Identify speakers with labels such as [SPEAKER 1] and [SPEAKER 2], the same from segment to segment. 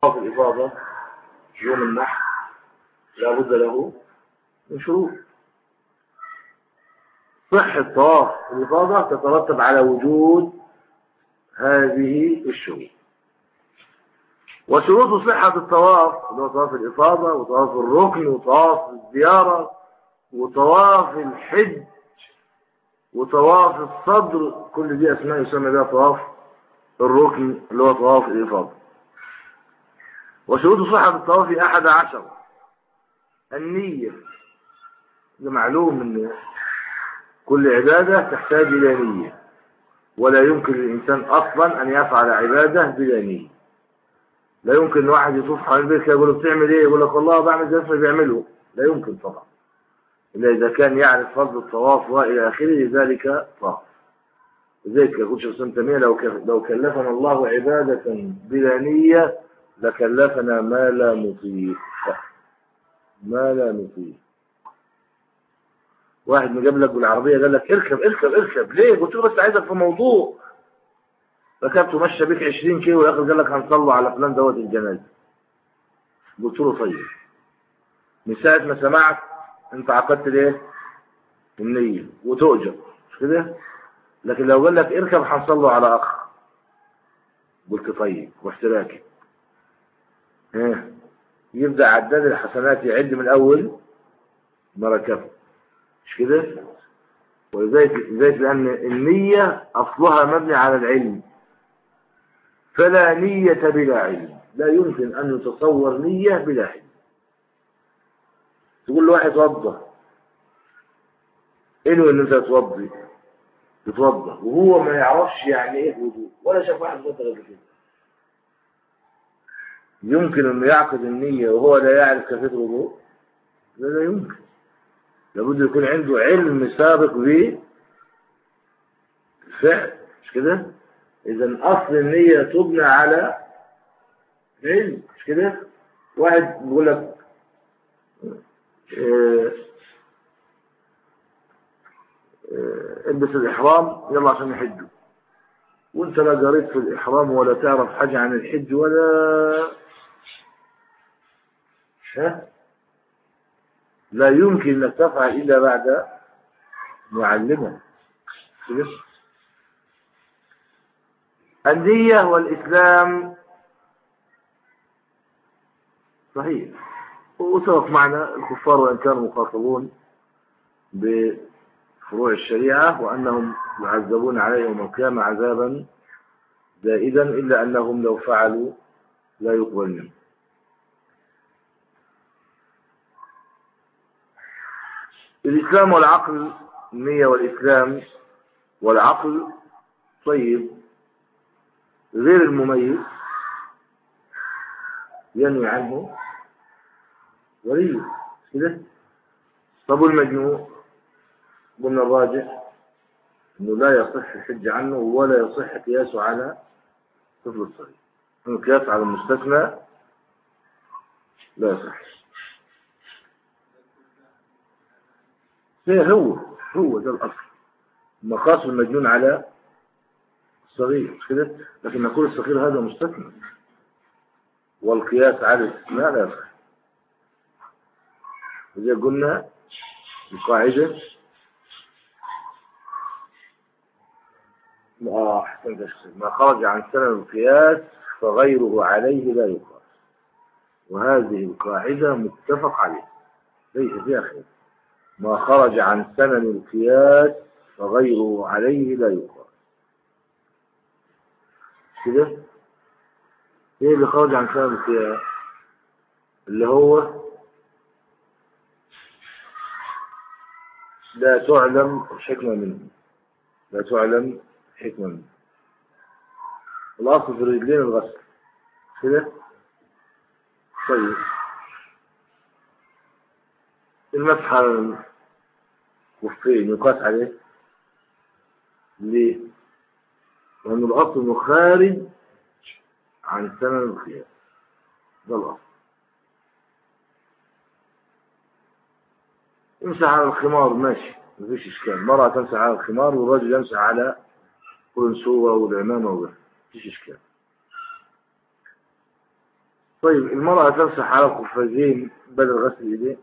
[SPEAKER 1] طواف الإفاضة يوم النحر لا بد له من شروط صحة طواف الإفاضة تترتب على وجود هذه الشروط وشروط صحة الطواف اللي هو طواف الإفاضة وطواف الركن وطواف الزيارة وطواف الحج وطواف الصدر كل دي أسماء يسمى بها طواف الركن اللي هو طواف الإفاضة وشروط صحة الطواف أحد عشر النية ده معلوم ان كل عبادة تحتاج إلى نية ولا يمكن للإنسان أصلا أن يفعل عبادة بلا نية لا يمكن واحد يطوف حول البيت يقول له بتعمل ايه يقول لك والله بعمل زي ما بيعمله لا يمكن طبعا إلا إذا كان يعرف فضل الطواف وإلى آخره ذلك طاف لذلك يقول شيخ سلم تيمية لو لو كلفنا الله عبادة بلا نية لكلفنا ما لا نطيق ما لا نطيق واحد مجاب لك بالعربية قال لك اركب اركب اركب ليه قلت له بس عايزك في موضوع ركبت ومشى بيك 20 كيلو والاخر قال لك هنصلوا على فلان دوت الجنازة قلت له طيب من ساعة ما سمعت انت عقدت ليه النية وتؤجر مش كده لكن لو قال لك اركب هنصلوا على اخ قلت طيب رحت راكب ها يبدأ عداد الحسنات يعد من اول ما ركبه مش كده ولذلك لذلك لأن النية أصلها مبني على العلم فلا نية بلا علم لا يمكن أن يتصور نية بلا علم تقول له واحد توضى إنه إن أنت توضي تتوضى وهو ما يعرفش يعني إيه وضوء ولا شاف واحد توضى قبل كده يمكن إنه يعقد النية وهو لا يعرف كيفية الوضوء لا لا يمكن لابد يكون عنده علم سابق بالفعل مش كده اذا اصل النية تبنى على علم مش كده واحد بيقول لك اه اه البس الاحرام يلا عشان يحجوا وانت لا قريت في الاحرام ولا تعرف حاجة عن الحج ولا ها لا يمكن انك تفعل الا بعد معلمه النية والإسلام صحيح وسبق معنا الكفار وإن كانوا مخاطبون بفروع الشريعة وأنهم يعذبون عليه يوم القيامة عذابا زائدا إلا أنهم لو فعلوا لا يقبل منهم الإسلام والعقل النية والإسلام والعقل طيب غير المميز ينوي عنه ولي كده طب المجنون قلنا الراجح انه لا يصح الحج عنه ولا يصح قياسه على طفل الصغير القياس على المستثنى لا يصح هي هو هو ده الأصل مقاس المجنون على الصغير مش كده لكن نقول الصغير هذا مستثنى والقياس على الاستثناء لا يصح وزي قلنا القاعدة آه أحسنت ما خرج عن سنن القياس فغيره عليه لا يقاس وهذه القاعدة متفق عليها ليس فيها خير ما خرج عن سنن القياس فغيره عليه لا يقاس كده ايه اللي خرج عن سنن القياس اللي هو لا تعلم الحكمة منه لا تعلم حكمة منه الأصل في الرجلين الغسل كده طيب المسح على الخفين يقاس عليه ليه؟ لأن الأصل مخارج عن سنن الخيار ده الأصل يمسح على الخمار ماشي مفيش إشكال مرة تمسح على الخمار والرجل يمسح على القرنسوة والعمامة وغيرها مفيش إشكال طيب المرأة تمسح على القفازين بدل غسل اليدين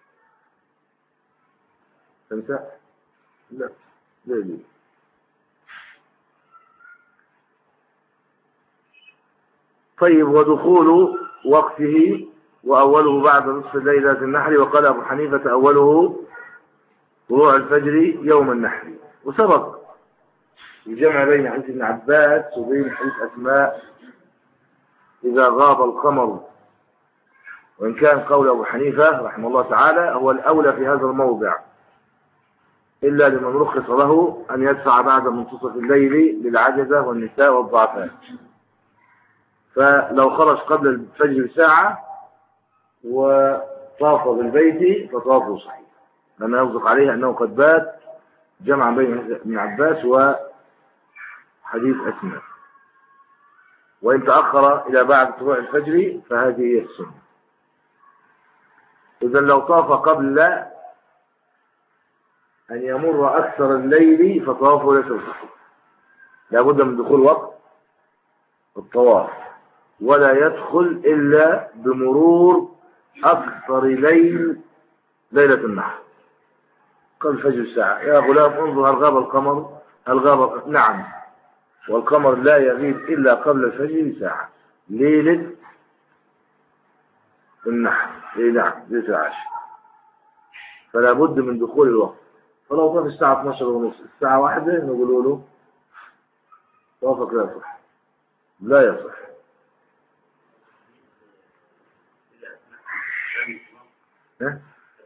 [SPEAKER 1] تمسح لا لا ليه طيب ودخول وقته وأوله بعد نصف الليل ذات النحر وقال أبو حنيفة أوله طلوع الفجر يوم النحر وسبق الجمع بين حديث ابن عباس وبين حديث أسماء إذا غاب القمر وإن كان قول أبو حنيفة رحمه الله تعالى هو الأولى في هذا الموضع إلا لمن رخص له أن يدفع بعد منتصف الليل للعجزة والنساء والضعفاء فلو خرج قبل الفجر بساعة وطاف بالبيت فطافه صحيح لما يصدق عليه أنه قد بات جمعا بين ابن عباس وحديث أسماء وإن تأخر إلى بعد طلوع الفجر فهذه هي السنة إذا لو طاف قبل أن يمر أكثر الليل فطوافه ليس بصحيح لابد من دخول وقت الطواف ولا يدخل إلا بمرور أكثر ليل ليلة النحر قبل فجر الساعة يا غلام انظر هل غاب القمر هل غاب نعم والقمر لا يغيب إلا قبل الفجر بساعة ليلة النحر إيه نعم ليلة العشر فلا بد من دخول الوقت فلو طاف الساعة 12 ونص الساعة واحدة نقول له طافك لا يصح لا يصح ها؟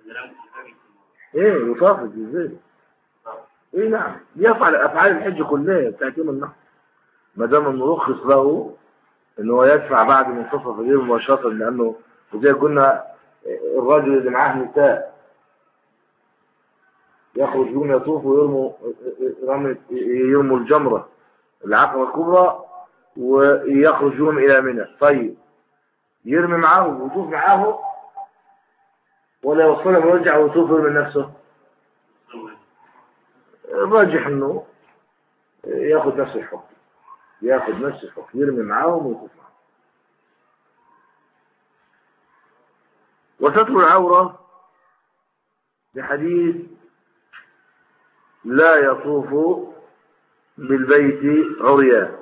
[SPEAKER 1] ايه يطافك ازاي ايه نعم يفعل افعال الحج كلها بتاعت يوم النحر ما دام المرخص له ان هو يدفع بعد منتصف الليل مباشره لانه وزي قلنا الراجل اللي معاه نساء يخرج يوم يطوف ويرموا يرموا الجمره العقبه الكبرى ويخرج يوم الى منى طيب يرمي معاه ويطوف معاه ولا يوصلهم ويرجع ويطوف من نفسه الراجح انه ياخذ نفس الحكم ياخذ نفس الحكم يرمي معاهم ويطوف معاهم وستر العورة بحديث لا يطوف بالبيت عريان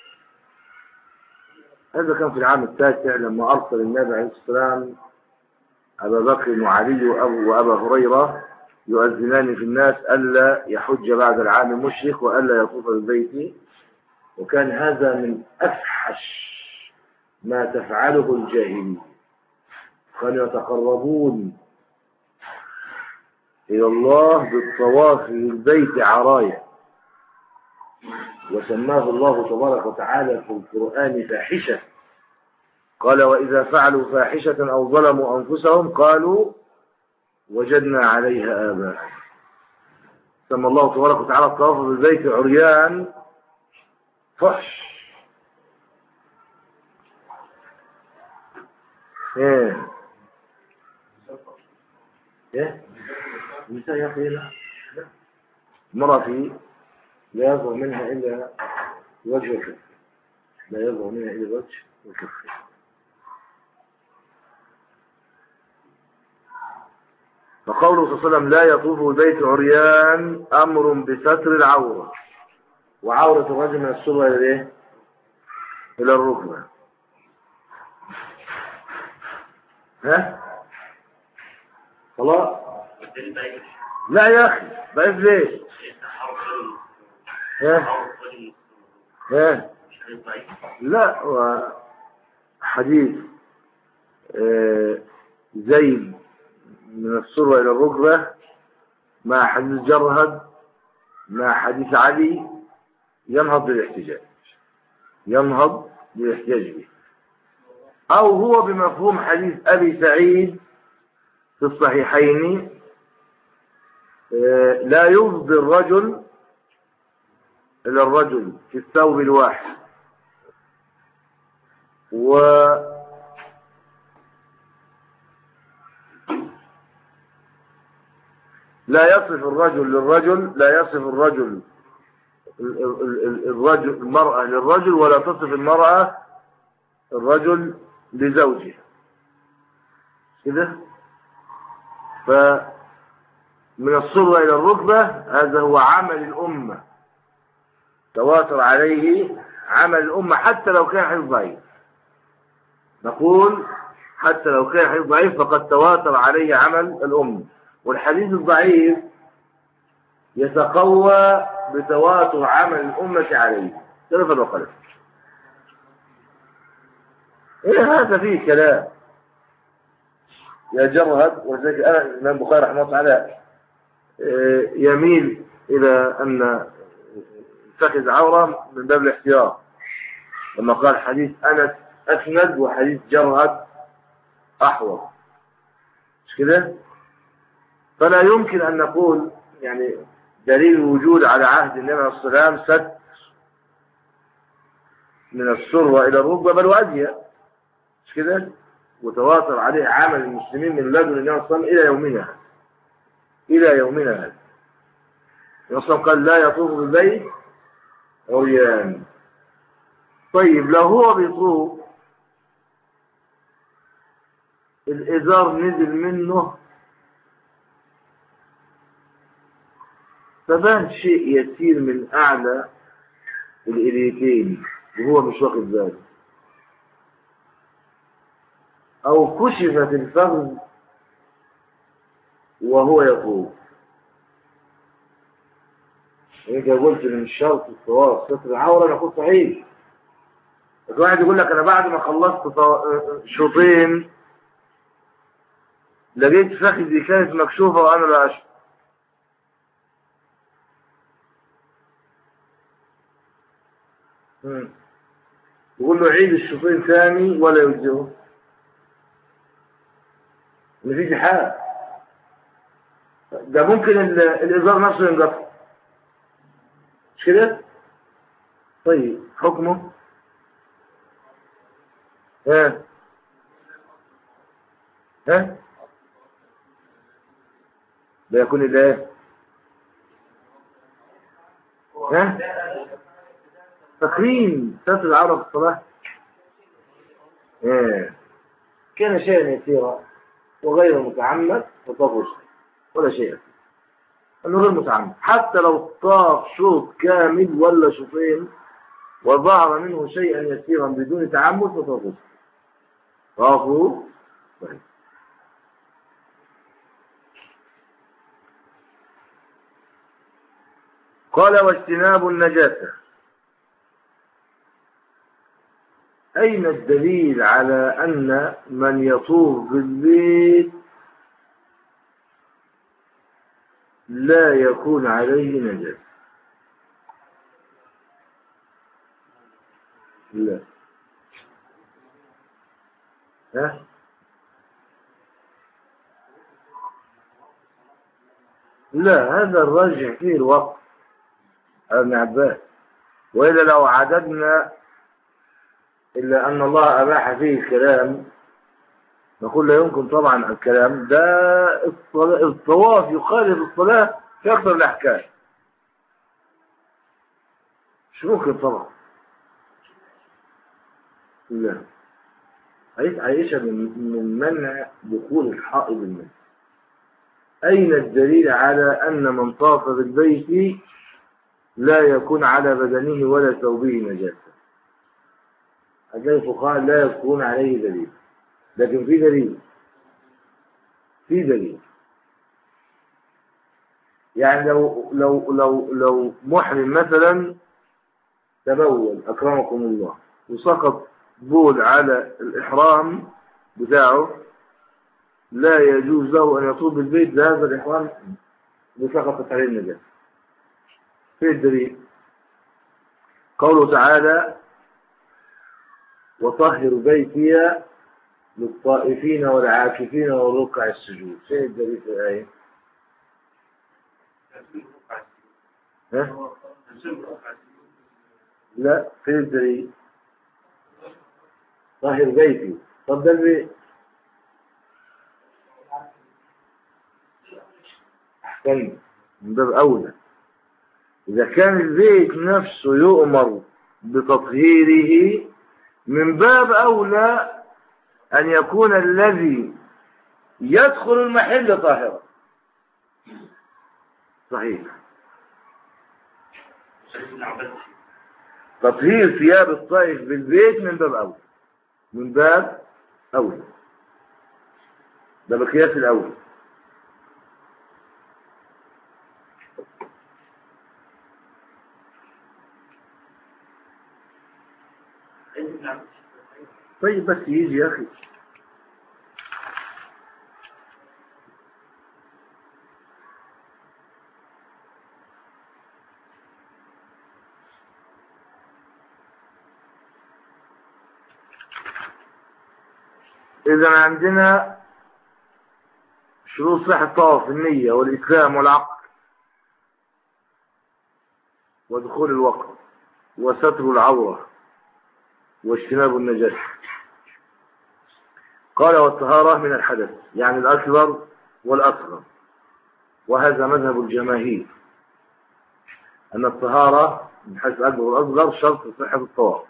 [SPEAKER 1] هذا كان في العام التاسع لما أرسل النبي عليه السلام أبا بكر وعلي وأبو وأبا هريرة يؤذنان في الناس ألا يحج بعد العام المشرك وألا يطوف بالبيت وكان هذا من أفحش ما تفعله الجاهلية كانوا يتقربون إلى الله بالطواف للبيت عرايا وسماه الله تبارك وتعالى في القرآن فاحشة قال وإذا فعلوا فاحشة أو ظلموا أنفسهم قالوا وجدنا عليها آباء سمى الله تبارك وتعالى الطواف بالبيت عريان فحش ايه ايه النساء يا اخي لا المرأة في لا يظهر منها إلا وجه الكف لا يظهر منها إلا وجه الكف فقوله صلى الله عليه وسلم لا يطوف البيت عريان أمر بستر العورة وعورة الرجل من السرة إلى إيه؟ إلى الركبة ها؟ خلاص لا يا أخي ضعيف ليه؟ ها؟ ها؟ لا حديث آه زيد من السرة إلى الركبة مع حديث جرهد مع حديث علي ينهض بالاحتجاج ينهض بالاحتجاج به أو هو بمفهوم حديث أبي سعيد في الصحيحين لا يفضي الرجل إلى الرجل في الثوب الواحد و لا يصف الرجل للرجل لا يصف الرجل الرجل المرأة للرجل ولا تصف المرأة الرجل لزوجها كده فمن الصلة إلى الركبة هذا هو عمل الأمة تواتر عليه عمل الأمة حتى لو كان حديث ضعيف نقول حتى لو كان حديث ضعيف فقد تواتر عليه عمل الأمة والحديث الضعيف يتقوى بتواتر عمل الأمة عليه ثلاثة وقلب إيه هذا فيه كلام يجرهد ولذلك أنا الإمام البخاري رحمه الله تعالى يميل إلى أن اتخذ عورة من باب الاحتياط لما قال حديث أنس أسند وحديث جرهد أحوط مش كده فلا يمكن أن نقول يعني دليل الوجود على عهد النبي عليه الصلاة والسلام ست من السرة إلى الركبة بل وأدية مش كده وتواتر عليه عمل المسلمين من لدن النبي صلى الله عليه وسلم إلى يومنا هذا إلى يومنا هذا النبي صلى قال لا يطوف بالبيت عريان طيب لو هو بيطوف الإزار نزل منه فبان شيء يسير من أعلى الإليتين وهو مش واخد باله أو كشفت الفخذ وهو يطوف انت قلت من الشرط الطواف ستر العورة نقول صحيح بس واحد يقول لك انا بعد ما خلصت شوطين لقيت فخذي كانت مكشوفة وانا لا اشعر يقول له عيد الشوطين ثاني ولا يوجهه مفيش حال ده ممكن الإزار نفسه ينقطع مش كده طيب حكمه ها ها ده يكون الايه ها تقريم ستر العرب في الصلاة ها كان شيئا يسيرا وغير متعمد فطفش ولا شيء انه غير متعمد حتى لو طاف شوط كامل ولا شوطين وظهر منه شيئا يسيرا بدون تعمد فطفش طافوا طيب قال واجتناب النجاسة أين الدليل على أن من يطوف بالبيت لا يكون عليه نجاسة لا ها لا هذا الراجع فيه الوقت ابن عباس وإذا لو عددنا إلا أن الله أباح فيه الكلام نقول لا يمكن طبعا الكلام ده الطواف يخالف الصلاة في أكثر الأحكام مش ممكن طبعا لا حديث عائشة من منع دخول الحائض المسجد أين الدليل على أن من طاف بالبيت لا يكون على بدنه ولا ثوبه نجاسة هتلاقي الفقهاء لا يكون عليه دليل لكن في دليل في دليل يعني لو لو لو لو محرم مثلا تبول اكرمكم الله وسقط بول على الاحرام بتاعه لا يجوز له ان يطوف بالبيت بهذا الاحرام بسقطت عليه النجاسه في الدليل قوله تعالى وطهر بيتي للطائفين والعاكفين والركع السجود فين الدليل في الآية ها؟ لا فين الدليل طهر بيتي طب ده البيت أحسن من باب أولى إذا كان البيت نفسه يؤمر بتطهيره من باب أولى أن يكون الذي يدخل المحل طاهرا صحيح تطهير ثياب الطائف بالبيت من باب أول من باب أول ده بقياس الأول طيب بس يجي يا أخي إذا عندنا شروط صحة الطواف النية والإسلام والعقل ودخول الوقت وستر العورة واجتناب النجاسة قال والطهارة من الحدث يعني الأكبر والأصغر وهذا مذهب الجماهير أن الطهارة من حيث الأكبر والأصغر شرط صحة الطواف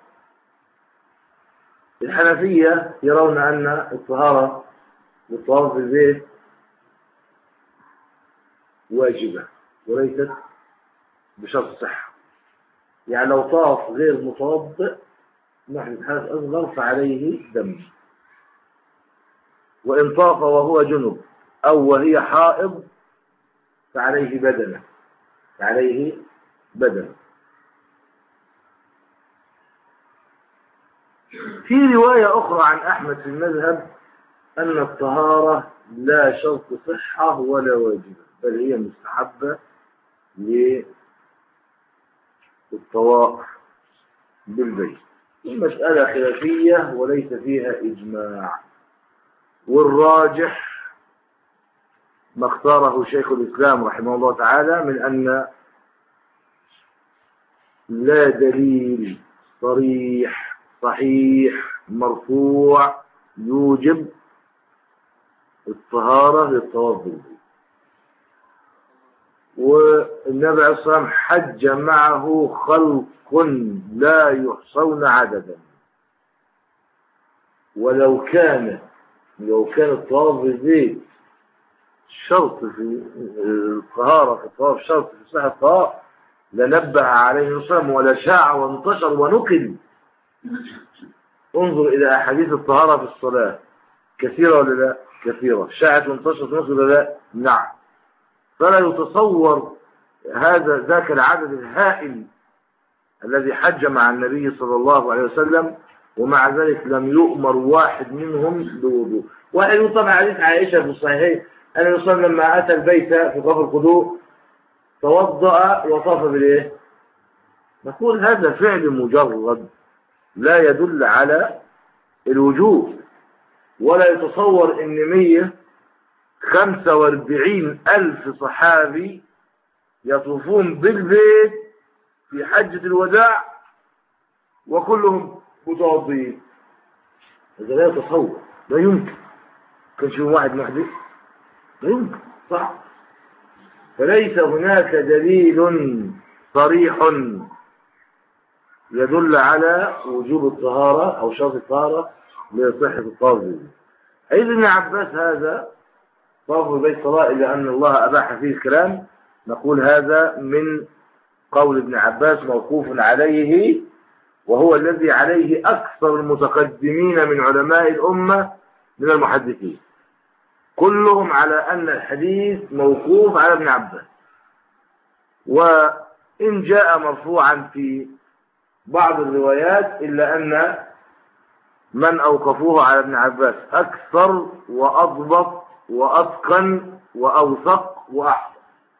[SPEAKER 1] الحنفية يرون أن الطهارة بالطواف في البيت واجبة وليست بشرط صحة يعني لو طاف غير متوضئ نحن حدث أصغر فعليه دم وإن طاف وهو جنب أو وهي حائض فعليه بدنة فعليه بدنة في رواية أخرى عن أحمد في المذهب أن الطهارة لا شرط صحة ولا واجبة بل هي مستحبة للطواف بالبيت المسألة خلافية وليس فيها إجماع والراجح ما اختاره شيخ الإسلام رحمه الله تعالى من أن لا دليل صريح صحيح مرفوع يوجب الطهارة للطواف بالبيت والنبي عليه الصلاة والسلام حج معه خلق لا يحصون عددا ولو كان لو كان الطواف بالبيت شرط في الطهارة في الطواف شرط في صحة الطواف لنبه عليه الصلاة ولا شاع وانتشر ونقل انظر إلى أحاديث الطهارة في الصلاة كثيرة ولا لا كثيرة شاعت وانتشرت ونقل ولا لا نعم فلا يتصور هذا ذاك العدد الهائل الذي حج مع النبي صلى الله عليه وسلم ومع ذلك لم يؤمر واحد منهم بوضوء واحد من طبعا حديث عائشة في الصحيحين أن الرسول لما أتى البيت في طواف القدوم توضأ وطاف بالإيه؟ نقول هذا فعل مجرد لا يدل على الوجوب ولا يتصور ان مية خمسة واربعين ألف صحابي يطوفون بالبيت في حجة الوداع وكلهم متوضئين هذا لا يتصور لا يمكن كان شيء واحد محدث لا يمكن صح فليس هناك دليل صريح يدل على وجوب الطهارة أو شرط الطهارة لصحة الطواف أيضا ابن عباس هذا طاف البيت صلاة إلا أن الله أباح فيه الكلام نقول هذا من قول ابن عباس موقوف عليه وهو الذي عليه أكثر المتقدمين من علماء الأمة من المحدثين كلهم على أن الحديث موقوف على ابن عباس وإن جاء مرفوعا في بعض الروايات إلا أن من أوقفوه على ابن عباس أكثر وأضبط وأتقن وأوثق وأحسن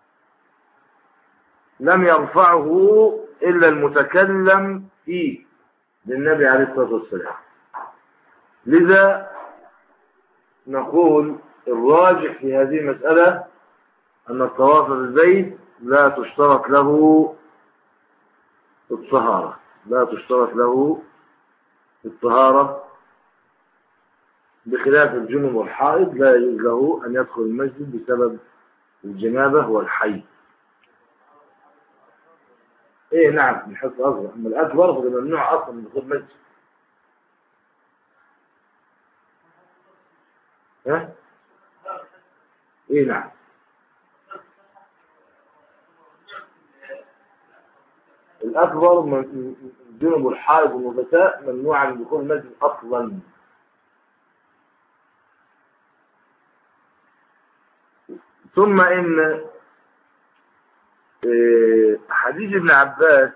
[SPEAKER 1] لم يرفعه إلا المتكلم فيه للنبي عليه الصلاة والسلام لذا نقول الراجح في هذه المسألة أن الطواف بالبيت لا تشترط له الطهارة لا تشترط له الطهارة بخلاف الجنوب والحائض لا يجوز له أن يدخل المسجد بسبب الجنابة والحي ايه نعم من حيث اصغر اما الاكبر فده ممنوع اصلا من دخول المسجد ها ايه نعم الأكبر من جنب الحائض والنبتاء ممنوع من دخول المسجد أصلا ثم إن إيه، حديث ابن عباس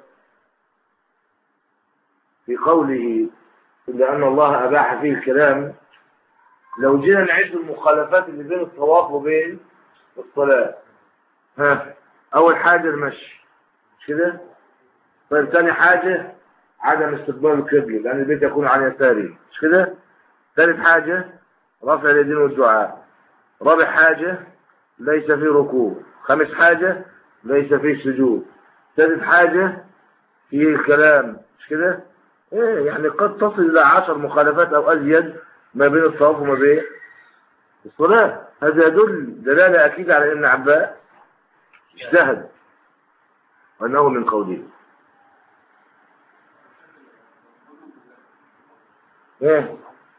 [SPEAKER 1] في قوله إلا أن الله أباح فيه الكلام لو جينا نعد المخالفات اللي بين الطواف وبين الصلاة ها أول حاجة المشي مش كده طيب ثاني حاجة عدم استقبال القبلة لأن البيت يكون عن يساره مش كده ثالث حاجة رفع اليدين والدعاء رابع حاجة ليس فيه ركوع خامس حاجة ليس فيه سجود ثالث حاجة فيه الكلام مش كده ايه يعني قد تصل الى عشر مخالفات او ازيد ما بين الطواف وما بين الصلاة هذا يدل دلالة اكيد على ان عباس اجتهد وانه من قوله ايه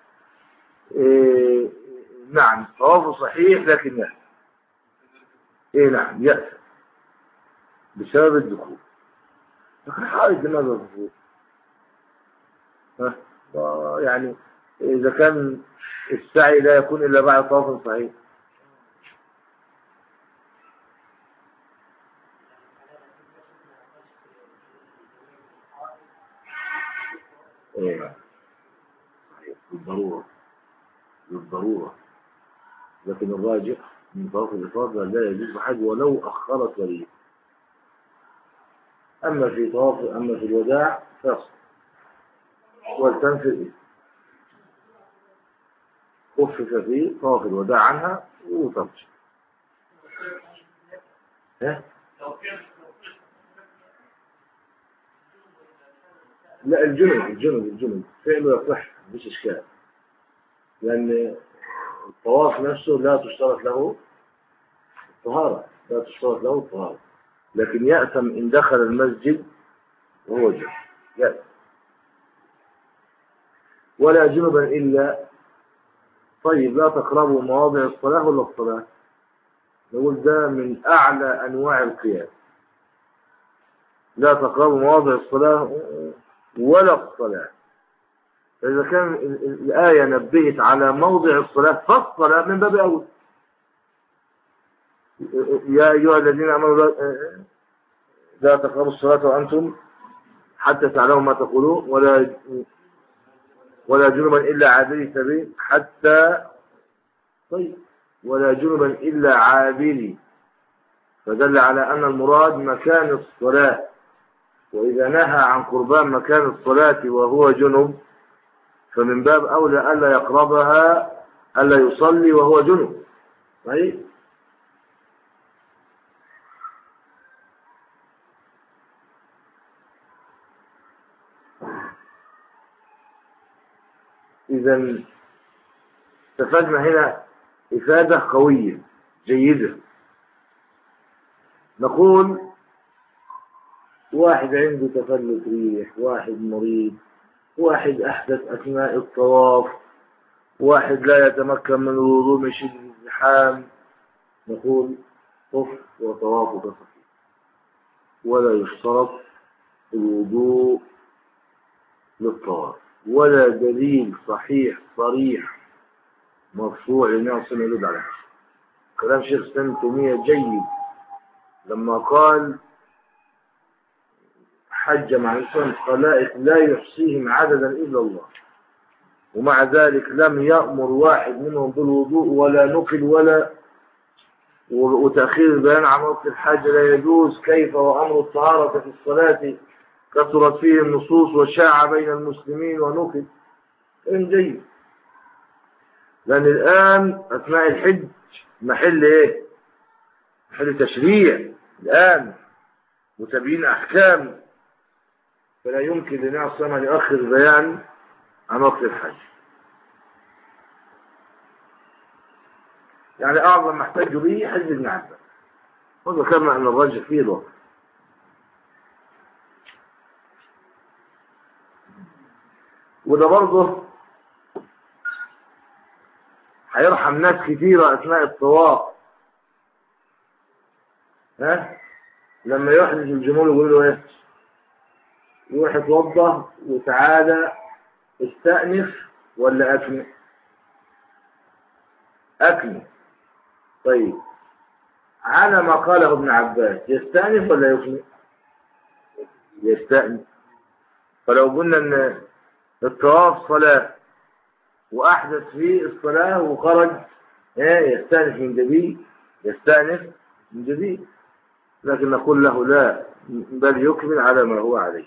[SPEAKER 1] إيه نعم طوافه صحيح لكن يأس ايه نعم يأس بسبب الدخول لكن حائط لماذا الدخول ها آه، يعني إذا كان السعي لا يكون إلا بعد طواف صحيح إيه صحيح بالضرورة بالضرورة لكن الراجح من طواف الإفاضة لا يجوز حج ولو أخرت وليه أما في طواف أما في الوداع فاصل والتنفذ خفف فيه طواف الوداع عنها وترجع ها؟ لا الجنب الجنب الجنب فعله يصح مفيش اشكال لان الطواف نفسه لا تشترط له الطهارة لا تشترط له الطهارة لكن يأثم إن دخل المسجد وهو جنب يأثم ولا جنبا إلا طيب لا تقربوا مواضع الصلاة ولا الصلاة نقول ده من أعلى أنواع القياس لا تقربوا مواضع الصلاة ولا الصلاة فإذا كان ال- ال- الآية نبهت على موضع الصلاة فالصلاة من باب أول يا أيها الذين آمنوا لا- لا تقربوا الصلاة وأنتم حتى تعلموا ما تقولون ولا ولا جنبا إلا عابري سبيل حتى طيب ولا جنبا إلا عابري فدل على أن المراد مكان الصلاة وإذا نهى عن قربان مكان الصلاة وهو جنب فمن باب أولى ألا يقربها ألا يصلي وهو جنب صحيح إذا استفدنا هنا إفادة قوية جيدة نقول واحد عنده تفلت ريح واحد مريض واحد أحدث أثناء الطواف واحد لا يتمكن من الوضوء من شدة الزحام نقول طف وطوافك صحيح ولا يشترط الوضوء للطواف ولا دليل صحيح صريح مرفوع للنبي صلى الله عليه وسلم كلام شيخ سلم تيمية جيد لما قال حج مع الإنسان خلائق لا يحصيهم عددا إلا الله ومع ذلك لم يأمر واحد منهم بالوضوء ولا نقل ولا وتأخير البيان عن وقت الحج لا يجوز كيف وأمر الطهارة في الصلاة كثرت فيه النصوص وشاع بين المسلمين ونقل إن جيد لأن الآن أثناء الحج محل إيه محل تشريع الآن وتبيين أحكام فلا يمكن لنعص السلام أن يؤخر البيان عن وقت الحج يعني أعظم ما احتج به حج ابن عباس وذكرنا أن الراجح فيه الوقت وده برضه هيرحم ناس كثيرة أثناء الطواف ها لما يحدث الجمهور يقول له ايه يروح يتوضا وتعالى استأنف ولا أكمل أكمل طيب على ما قاله ابن عباس يستأنف ولا يكمل يستأنف فلو قلنا ان الطواف صلاة وأحدث فيه الصلاة وخرج ايه يستأنف من جديد يستأنف من جديد لكن نقول له لا بل يكمل على ما هو عليه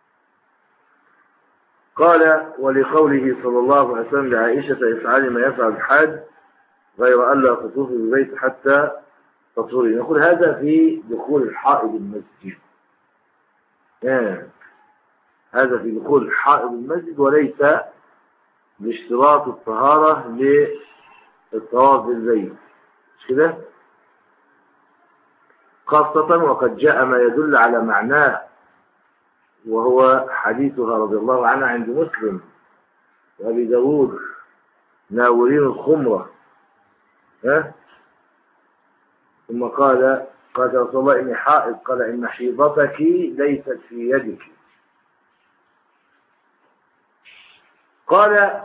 [SPEAKER 1] قال ولقوله صلى الله عليه وسلم لعائشة افعلي ما يفعل الحاج غير أن لا تطوفي بالبيت حتى تطهري نقول هذا في دخول الحائض المسجد آه. هذا في دخول الحائض المسجد وليس باشتراط الطهارة للطواف بالبيت مش كده خاصة وقد جاء ما يدل على معناه وهو حديثها رضي الله عنها عند مسلم وابي داود ناولين الخمرة ها ثم قال قال رسول الله إني حائض قال إن حيضتك ليست في يدك قال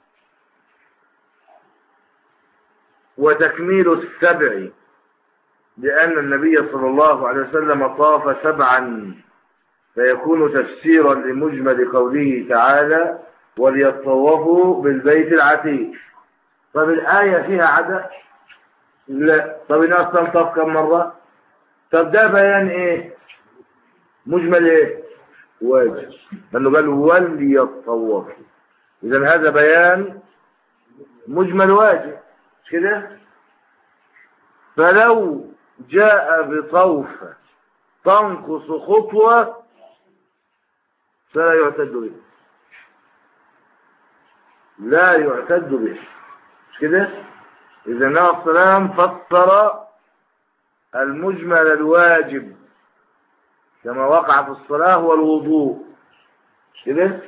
[SPEAKER 1] وتكميل السبع لأن النبي صلى الله عليه وسلم طاف سبعا فيكون تفسيرا لمجمل قوله تعالى وليطوفوا بالبيت العتيق طب الآية فيها عدد لا طب الناس تنطف كم مرة طب ده بيان ايه مجمل ايه واجب لأنه قال وليطوفوا إذا هذا بيان مجمل واجب مش كده فلو جاء بطوف تنقص خطوة فلا يعتد به لا يعتد به مش كده إذا النبي السلام فسر المجمل الواجب كما وقع في الصلاة والوضوء مش كده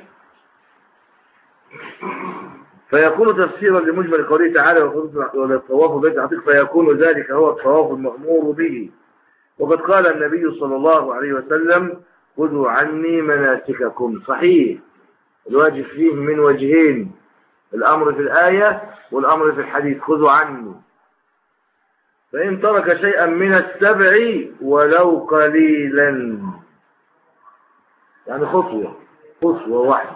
[SPEAKER 1] فيكون تفسيرا لمجمل قوله تعالى والطواف بيت عتيق فيكون ذلك هو الطواف المأمور به وقد قال النبي صلى الله عليه وسلم خذوا عني مناسككم صحيح الواجب فيه من وجهين الأمر في الآية والأمر في الحديث خذوا عني فإن ترك شيئا من السبع ولو قليلا يعني خطوة خطوة واحدة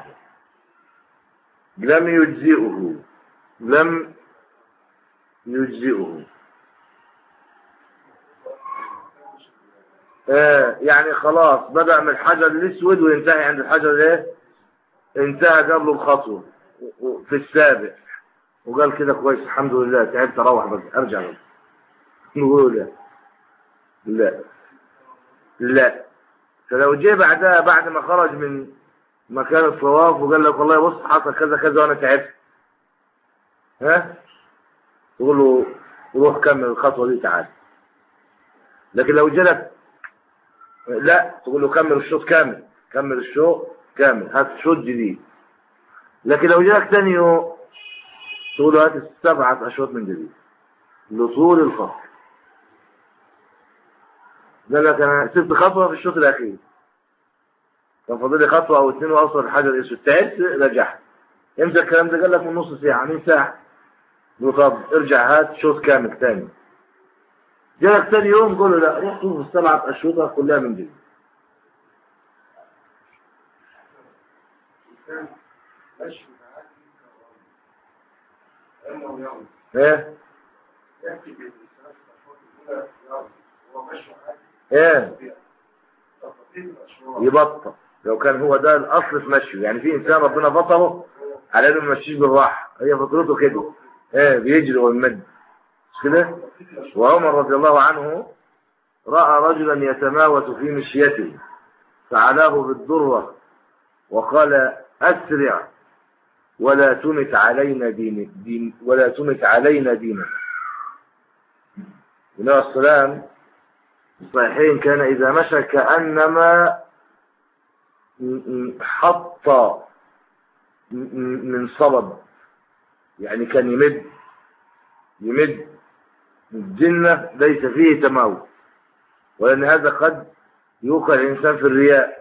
[SPEAKER 1] لم يجزئه لم يجزئه آه يعني خلاص بدأ من الحجر الاسود وينتهي عند الحجر الايه انتهى قبله الخطوة في السابع وقال كده كويس الحمد لله تعبت اروح بس ارجع بس نقول لا لا لا فلو جه بعدها بعد ما خرج من مكان الطواف وقال لك والله بص حصل كذا كذا وانا تعبت ها تقول له روح كمل الخطوه دي تعال لكن لو جلك لا تقول له كمل الشوط كامل كمل الشوط كامل هات شوط جديد لكن لو جالك ثاني يوم تقول له هات السبعة أشواط من جديد لطول الخط قال لك أنا سبت خطوة في الشوط الأخير كان فاضل لي خطوة أو اثنين وأوصل الحجر الأسود تعبت رجعت امتى الكلام ده قال لك من نص ساعة من ساعة طب ارجع هات شوط كامل ثاني جالك ثاني يوم قول له لا روح طوف السبعة أشواط كلها من جديد ايه ايه يبطل لو كان هو ده الاصل في مشيه يعني في انسان ربنا فطره على انه ما يمشيش بالراحه هي فطرته كده ايه بيجري ويمد مش كده وعمر رضي الله عنه راى رجلا يتماوت في مشيته فعلاه بالذره وقال اسرع ولا تمت علينا دين, دين ولا تمت علينا دينا النبي السلام الصحيحين كان إذا مشى كأنما حط من صبب يعني كان يمد يمد الجنة ليس فيه تماوت ولأن هذا قد يوقع الإنسان في الرياء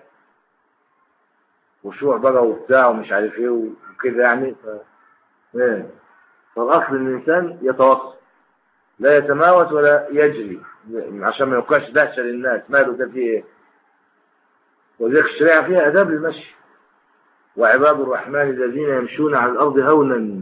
[SPEAKER 1] وشوع بقى وبتاع ومش عارف ايه وكده يعني ف... ايه فالأصل إن الإنسان يتوسط لا يتماوت ولا يجري عشان ما يوقعش دهشة للناس ماله ده فيه ايه ولذلك الشريعة فيها أداب للمشي وعباد الرحمن الذين يمشون على الأرض هونا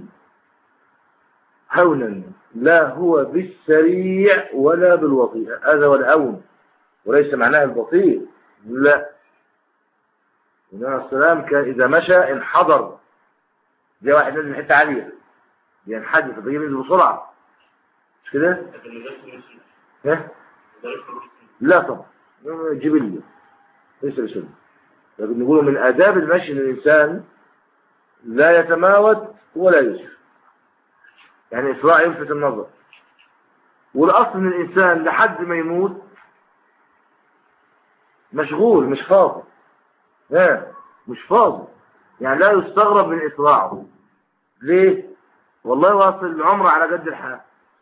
[SPEAKER 1] هونا لا هو بالسريع ولا بالوطيء هذا هو الهون وليس معناه البطيء لا النبي السلام كان إذا مشى انحضر زي واحد نازل من حتة عالية ينحدر فبيجي ينزل بسرعة مش كده؟ ها؟ لا طبعا جبلي ليس بسنة لكن نقول من آداب المشي للإنسان لا يتماوت ولا يسر يعني إسراع يلفت النظر والأصل من الإنسان لحد ما يموت مشغول مش فاضي ها مش فاضي يعني لا يستغرب من إسراعه ليه والله واصل العمر على قد الحال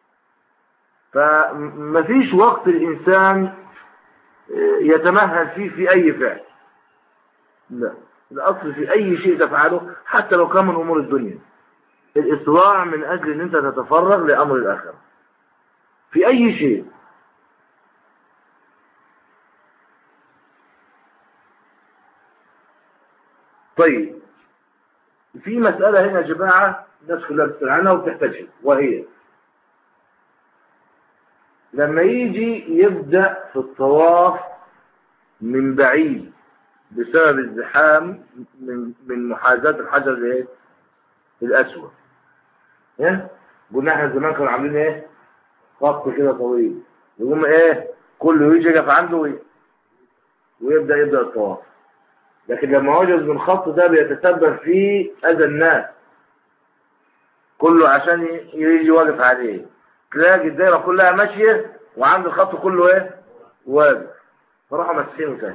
[SPEAKER 1] فمفيش وقت الإنسان يتمهل فيه في أي فعل لا الأصل في أي شيء تفعله حتى لو كان من أمور الدنيا الإسراع من أجل أن أنت تتفرغ لأمر الآخرة في أي شيء طيب في مسألة هنا يا جماعة الناس كلها بتسأل عنها وبتحتاجها وهي لما يجي يبدأ في الطواف من بعيد بسبب الزحام من من محاذاة الحجر الايه الأسود ايه قلنا احنا زمان كانوا عاملين ايه خط كده طويل يقوم ايه كله يجي يقف عنده ايه ويبدأ يبدأ الطواف لكن لما وجد من الخط ده بيتسبب في أذى الناس كله عشان يجي واقف عليه تلاقي الدايرة كلها ماشية وعند الخط كله ايه واقف فراحوا ماسحينه تاني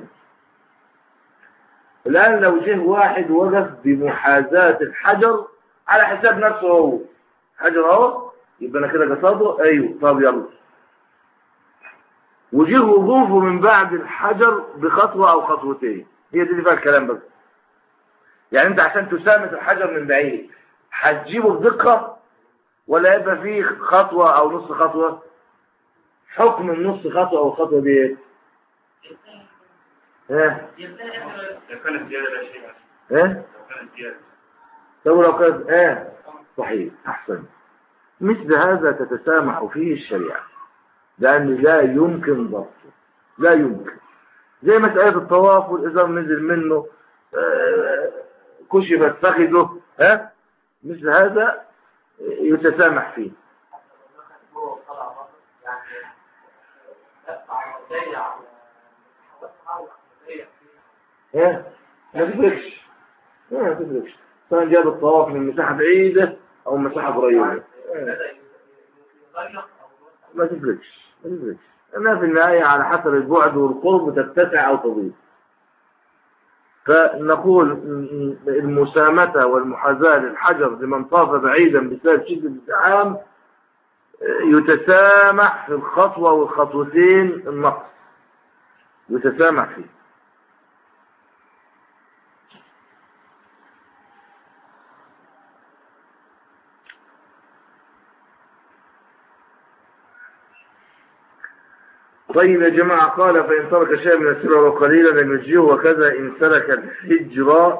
[SPEAKER 1] الآن لو جه واحد وقف بمحاذاة الحجر على حساب نفسه هو حجر اهو يبقى انا كده قصاده ايوه طب يلا وجه وقوفه من بعد الحجر بخطوة او خطوتين هي دي اللي فيها الكلام بس يعني انت عشان تسامت الحجر من بعيد هتجيبه بدقة ولا يبقى فيه خطوة او نص خطوة حكم النص خطوة او الخطوة دي ايه ايه
[SPEAKER 2] لو كانت زيادة لا شيء
[SPEAKER 1] ايه
[SPEAKER 2] لو كانت زيادة
[SPEAKER 1] طب لو كانت ايه صحيح احسن مثل هذا تتسامح فيه الشريعة لأن لا يمكن ضبطه لا يمكن زي مسألة الطواف والإزار نزل منه آه، كشفت فخذه ها مثل هذا يتسامح فيه ايه ما تفرقش ايه ما تفرقش سواء جاب الطواف من مساحة بعيدة او مساحة قريبة إيه. ما تفرقش ما تفرقش انها في النهاية على حسب البعد والقرب تتسع او تضيق فنقول المسامة والمحاذاة للحجر لمن طاف بعيدا بسبب شدة الزحام يتسامح في الخطوة والخطوتين النقص يتسامح فيه طيب يا جماعة قال فإن ترك شيء من السر وقليلا لم يجيه وكذا إن سلك الحجر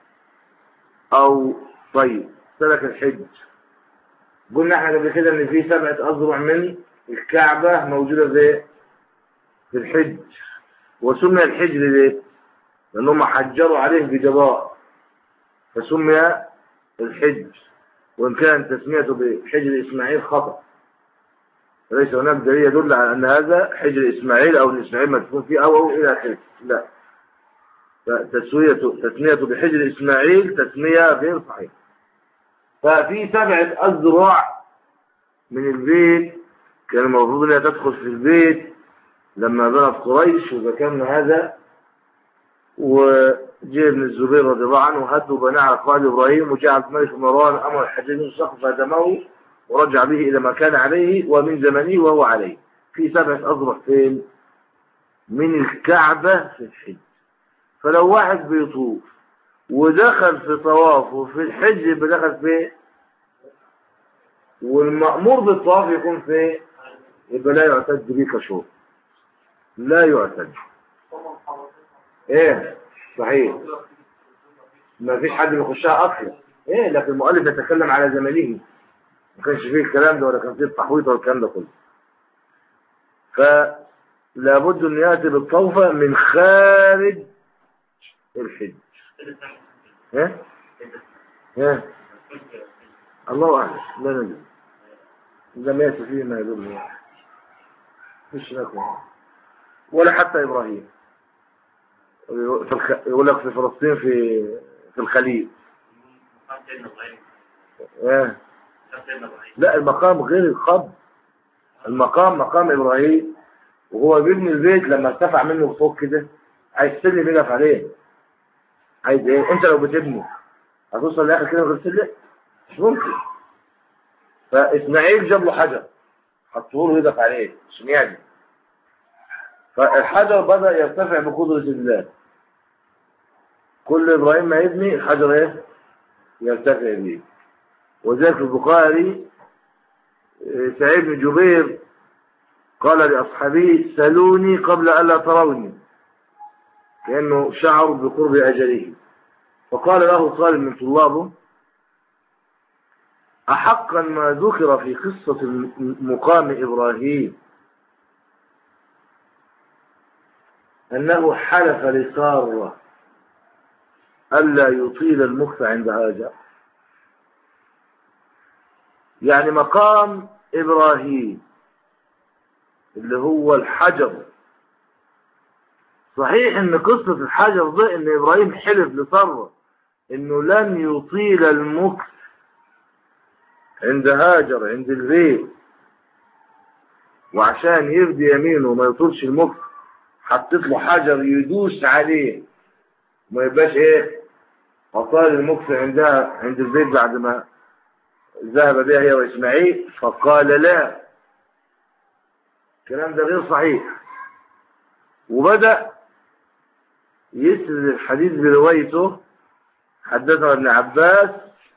[SPEAKER 1] أو طيب سلك الحج قلنا احنا قبل كده ان في سبعة أذرع من الكعبة موجودة في في الحج وسمي الحجر ليه؟ لأنهم حجروا عليه بجبار فسمي الحج وإن كان تسميته بحجر إسماعيل خطأ ليس هناك دليل يدل على أن هذا حجر إسماعيل أو الإسماعيل مدفون فيه أو, أو إلى آخره لا فتسوية تسمية بحجر إسماعيل تسمية غير صحيحة ففي سبعة أذرع من البيت كان المفروض أنها تدخل في البيت لما بنت قريش وذكرنا هذا وجاء ابن الزبير رضي الله عنه هدوا بناء على قائد إبراهيم وجاء عبد الملك مروان أمر الحجاج من سقف فهدمه ورجع به إلى ما كان عليه ومن زمنه وهو عليه في سبعة أضرح فين من الكعبة في الحج فلو واحد بيطوف ودخل في طوافه في الحج يبقى دخل في والمأمور بالطواف يكون في يبقى لا يعتد به كشوف لا يعتد ايه صحيح ما فيش حد بيخشها اصلا ايه لكن المؤلف يتكلم على زمنه ما كانش فيه الكلام ده ولا كان فيه التحويط ولا الكلام ده كله فلا بد ان ياتي بالطوفه من خارج الحج ايه ايه الله اعلم لا ندري لم ياتي فيه ما يدل مش لكم ولا حتى ابراهيم في الخ... يقول لك في فلسطين في في الخليل ايه لا المقام غير القبر المقام مقام ابراهيم وهو بيبني البيت لما ارتفع منه فوق كده عايز سلم يقف عليه عايز ايه انت لو بتبني هتوصل لاخر كده من غير سلم مش ممكن فاسماعيل جاب له حجر حطوه له يقف عليه عشان يعني فالحجر بدا يرتفع بقدره الله كل ابراهيم ما يبني الحجر ايه يرتفع به وذلك في البخاري سعيد بن جبير قال لأصحابه سلوني قبل ألا تروني كأنه شعر بقرب أجله فقال له طالب من طلابه أحقا ما ذكر في قصة مقام إبراهيم أنه حلف لسارة ألا يطيل المكث عند هاجر يعني مقام إبراهيم اللي هو الحجر صحيح ان قصة الحجر ده ان ابراهيم حلف لسارة انه لن يطيل المكث عند هاجر عند البيت وعشان يفدي يمينه وما يطولش المكث حطيت له حجر يدوس عليه ما يبقاش ايه فطال المكث عندها عند البيت بعد ما ذهب بها هي وإسماعيل فقال لا الكلام ده غير صحيح وبدأ يسرد الحديث بروايته حدثنا ابن عباس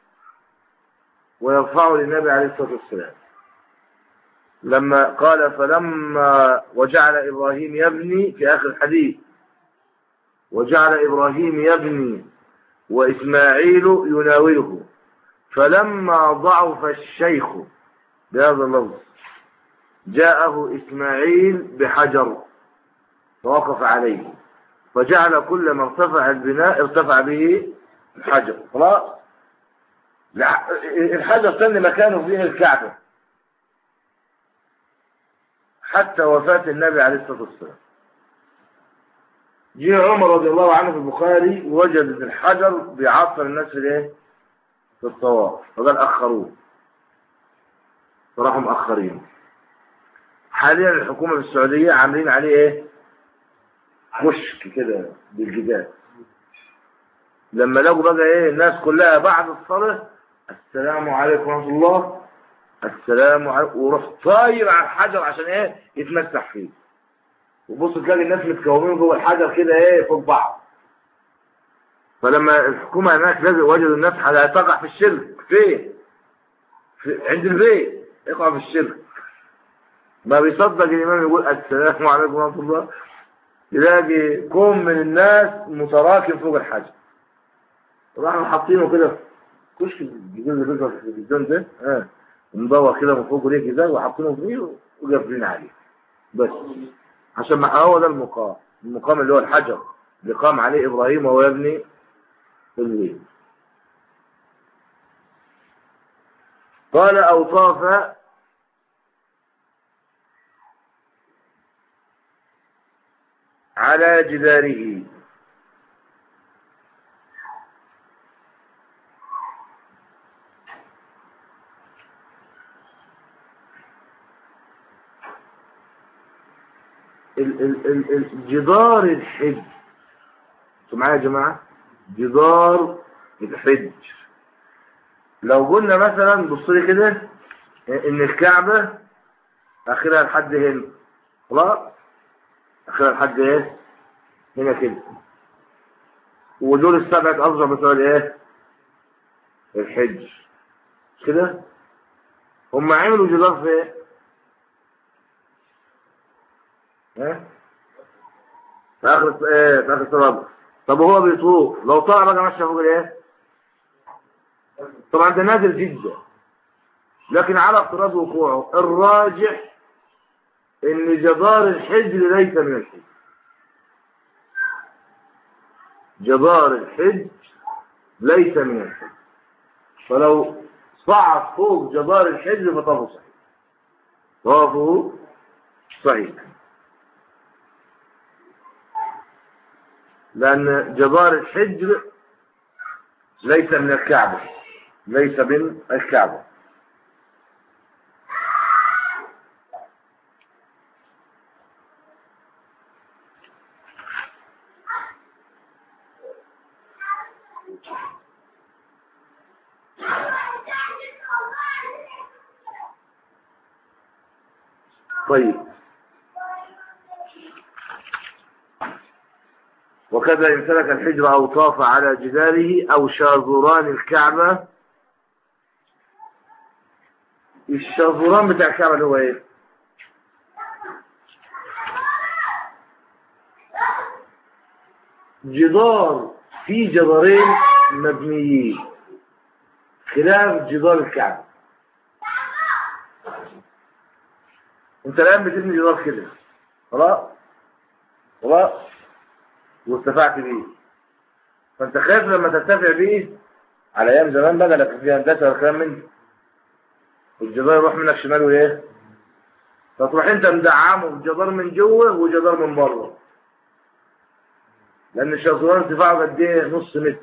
[SPEAKER 1] ويرفعه للنبي عليه الصلاة والسلام لما قال فلما وجعل إبراهيم يبني في آخر الحديث وجعل إبراهيم يبني وإسماعيل يناوله فلما ضعف الشيخ بهذا اللفظ جاءه إسماعيل بحجر فوقف عليه فجعل كل ما ارتفع البناء ارتفع به الحجر خلاص الحجر تاني مكانه فيه الكعبة حتى وفاة النبي عليه الصلاة والسلام جه عمر رضي الله عنه في البخاري وجد الحجر بيعطل الناس في الايه في الطواف فقال اخروه فراحوا مأخرين حاليا الحكومة في السعودية عاملين عليه ايه كشك كده بالجدال لما لقوا بقى ايه الناس كلها بعد الصلاة السلام عليكم ورحمة الله السلام عليكم وروح طاير على الحجر عشان ايه يتمسح فيه وبص تلاقي الناس متكومين جوه الحجر كده ايه فوق بعض فلما الحكومة هناك لازم وجدوا الناس هتقع في الشرك فين في عند البيت يقع في الشرك ما بيصدق الإمام يقول السلام عليكم ورحمة الله يلاقي كوم من الناس متراكم فوق الحجر راحوا حاطينه كده في كشك الجزء اللي بيظهر في التلفزيون ده اه مدور كده من فوق ليه كده وحاطينه فيه وقافلين عليه بس عشان ما هو ده المقام المقام اللي هو الحجر اللي قام عليه ابراهيم وهو يبني الليل قال او طاف على جداره ال ال ال الجدار الحج انتوا معايا يا جماعه جدار الحج لو قلنا مثلا بص لي كده ان الكعبة اخرها لحد هنا خلاص اخرها لحد ايه هنا كده ودول السبعة اصغر بتوع الايه الحج مش كده هم عملوا جدار في ايه ها في اخر ايه في اخر الصلاه طب وهو بيطوف لو طلع بقى ماشي فوق الايه طبعا ده نادر جدا لكن على افتراض وقوعه الراجح ان جدار الحجر ليس من الحج جدار الحج ليس من الحج فلو صعد فوق جدار الحجر فطافه صحيح طافه صحيح لأن جدار الحجر ليس من الكعبة ليس من الكعبة طيب وكذا إن سلك الحجر أو طاف على جداره أو شاذران الكعبة الشاذران بتاع الكعبة اللي هو إيه؟ جدار في جدارين مبنيين خلاف جدار الكعبة انت الآن بتبني جدار كده خلاص خلاص وارتفعت بيه فانت خايف لما ترتفع بيه على ايام زمان بقى لكن في هندسه والكلام من ده. الجدار يروح منك شمال وايه فتروح انت مدعمه بجدار من جوه وجدار من بره لان الشاذوران ارتفاعه قد ايه نص متر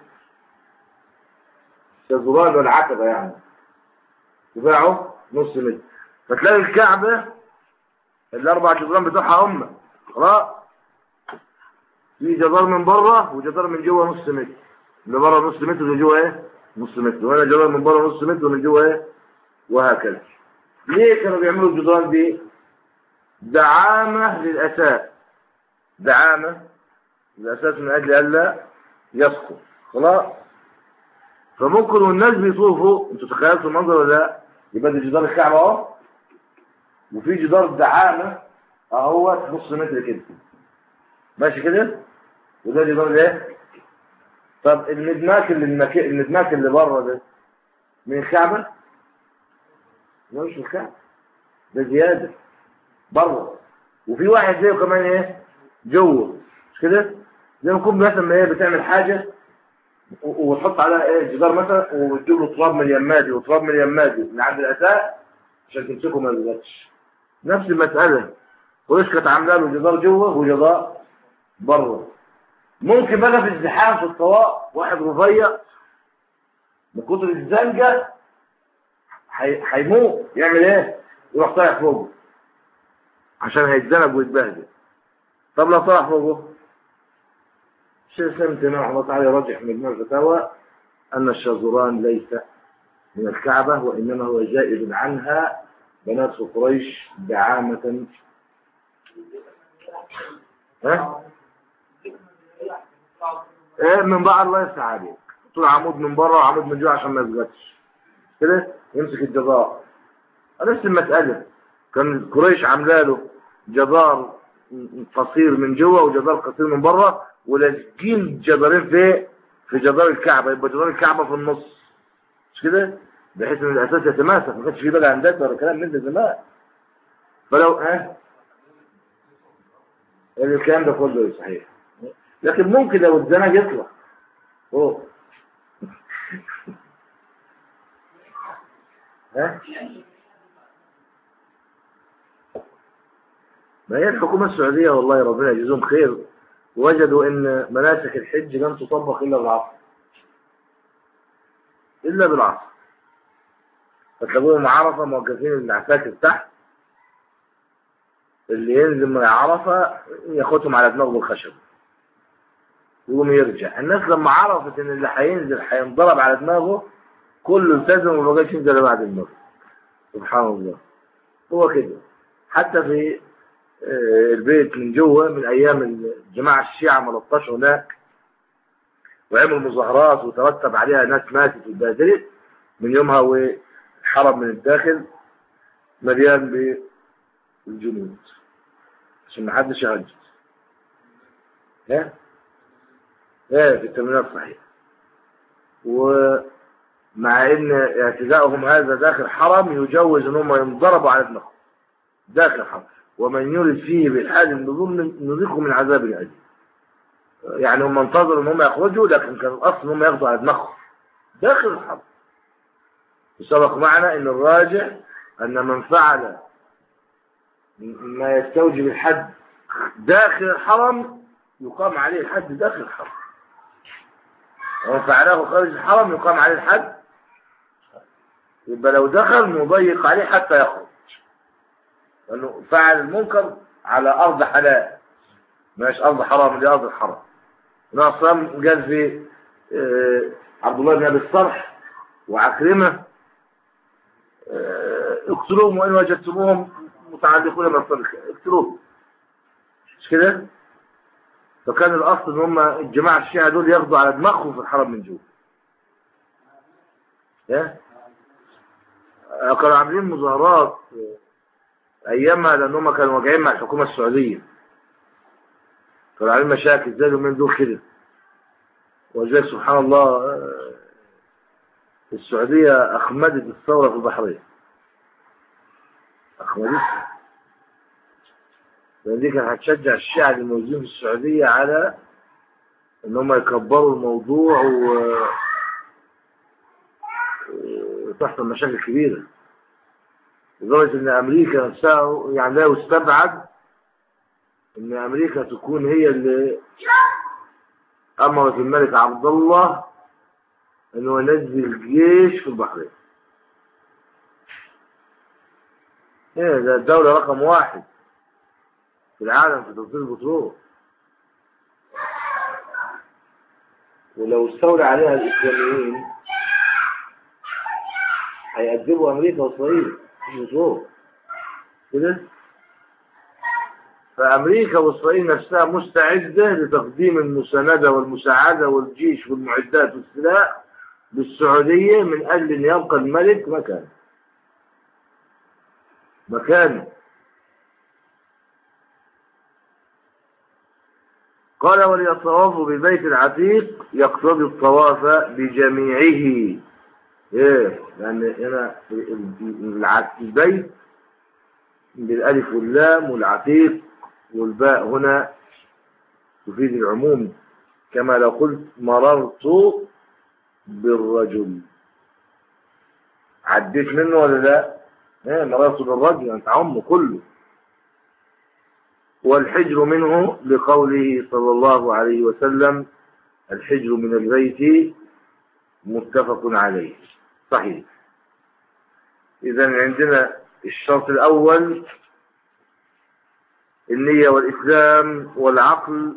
[SPEAKER 1] الشاذوران والعتبه يعني ارتفاعه نص متر فتلاقي الكعبه الاربع جدران بتوعها هم خلاص في جدار من بره وجدار من جوه نص متر اللي بره نص متر واللي جوه ايه نص متر وهنا جدار من بره نص متر واللي جوه ايه وهكذا ليه كانوا بيعملوا الجدران دي دعامة للأساس دعامة للأساس من أجل ألا يسقط خلاص فممكن والناس بيطوفوا انتوا تخيلتوا المنظر ولا لا يبقى ده جدار الكعبة اهو وفي جدار دعامة اهو نص متر كده ماشي كده وده جدار الايه طب المدماك اللي المك... المدماك اللي بره ده من الكعبة لا مش من الكعبة ده زيادة بره وفي واحد زيه كمان ايه جوه مش كده زي ما يكون مثلا ايه بتعمل حاجة و- وتحط عليها ايه جدار مثلا وتجيب له تراب من اليمادي وتراب من اليمادي من عند الاساس عشان تمسكه ما يلغتش نفس المسألة قريش كانت عامله له جدار جوه وجدار بره ممكن بقى في ازدحام في الطواف واحد رفيع من كتر الزنجة هي- هيموت يعمل ايه يروح طالع فوقه عشان هيتزنق ويتبهدل طب لو طلع فوقه الشيخ الاسلام ابن تيميه رحمه الله تعالى يرجح من مجموع الفتاوى ان الشاذوران ليس من الكعبه وانما هو زائد عنها بنات قريش دعامه ها ايه من بعض الله يفتح عليك طول عمود من بره وعمود من جوه عشان ما يسقطش كده يمسك الجدار نفس المسألة كان قريش عامله له جدار قصير من جوه وجدار قصير من بره ولازقين جدارين في في جدار الكعبة يبقى جدار الكعبة في النص مش كده بحيث ان الاساس يتماسك ما كانش فيه بقى هندسه ولا كلام من ده زمان فلو ها الكلام ده كله صحيح لكن ممكن لو اتزنق يطلع اوه ها ما هي الحكومة السعودية والله ربنا يجزيهم خير وجدوا ان مناسك الحج لم تطبق الا بالعصر الا بالعصر فتلاقوهم عرفة موقفين العساكر تحت اللي ينزل من عرفة ياخدهم على دماغه بالخشب يقوم يرجع الناس لما عرفت ان اللي هينزل هينضرب على دماغه كله التزم وما بقاش ينزل بعد المغرب سبحان الله هو كده حتى في آه، البيت من جوه من ايام الجماعه الشيعه ملطشوا هناك وعملوا مظاهرات وترتب عليها ناس ماتت واتبهدلت من يومها والحرم من الداخل مليان بالجنود عشان ما حدش يهجس ها ها في التمرينات الصحيحه ومع ان اعتداءهم هذا داخل حرم يجوز ان هم ينضربوا على دماغهم داخل حرم ومن يرد فيه بالحاد بظلم نذيقه من عذاب الأليم يعني هم انتظروا ان هم يخرجوا لكن كان الاصل ان هم ياخدوا على دماغهم داخل الحرم سبق معنا ان الراجع ان من فعل ما يستوجب الحد داخل الحرم يقام عليه الحد داخل الحرم ومن فعله خارج الحرم يقام عليه الحد يبقى لو دخل نضيق عليه حتى يخرج لأنه فعل المنكر على أرض حلال مش أرض حرام دي أرض الحرام ناصم قال في آه، عبد الله بن أبي الصرح وعكرمة آه، اقتلوهم وإن وجدتموهم متعلقون بالصرخ اقتلوهم مش كده فكان الأصل إن هم الجماعة الشيعة دول ياخدوا على دماغهم في الحرم من جوه إيه؟ آه، كانوا عاملين مظاهرات ايامها لانهم كانوا واجعين مع الحكومه السعوديه كانوا عاملين مشاكل زي اليومين دول كده ولذلك سبحان الله آه، السعوديه اخمدت الثوره في البحرين اخمدتها لان دي كانت هتشجع الشعب الموجودين في السعوديه على ان هم يكبروا الموضوع و وتحصل مشاكل كبيره لدرجة ان امريكا نفسها يعني لا يستبعد ان امريكا تكون هي اللي امرت الملك عبد الله انه ينزل جيش في البحرين ايه ده الدولة رقم واحد في العالم في تصدير البترول ولو استولى عليها الاسلاميين هيأدبوا امريكا واسرائيل النزول كده فأمريكا وإسرائيل نفسها مستعدة لتقديم المساندة والمساعدة والجيش والمعدات والسلاح للسعودية من أجل أن يبقى الملك مكانه مكانه قال وليطواف بالبيت العتيق يقتضي الطواف بجميعه ايه لان هنا البيت بالالف واللام والعتيق والباء هنا تفيد العموم كما لو قلت مررت بالرجل عديت منه ولا لا ايه مررت بالرجل انت عمه كله والحجر منه لقوله صلى الله عليه وسلم الحجر من البيت متفق عليه صحيح إذا عندنا الشرط الأول النية والإسلام والعقل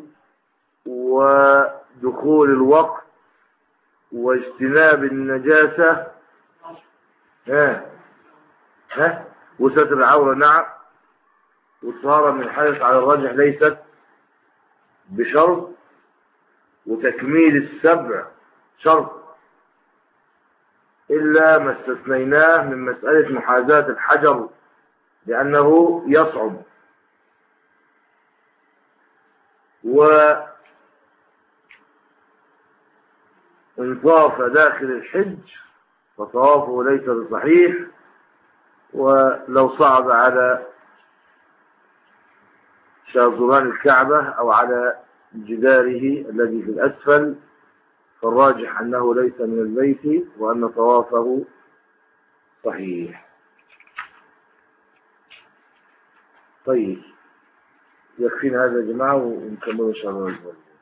[SPEAKER 1] ودخول الوقت واجتناب النجاسة ها ها وستر العورة نعم والطهارة من الحدث على الراجح ليست بشرط وتكميل السبع شرط إلا ما استثنيناه من مسألة محاذاة الحجر لأنه يصعب و إن طاف داخل الحج فطوافه ليس بصحيح ولو صعد على شاذران الكعبة أو على جداره الذي في الأسفل فالراجح أنه ليس من البيت وأن طوافه صحيح طيب يكفينا هذا يا جماعة ونكمل إن شاء الله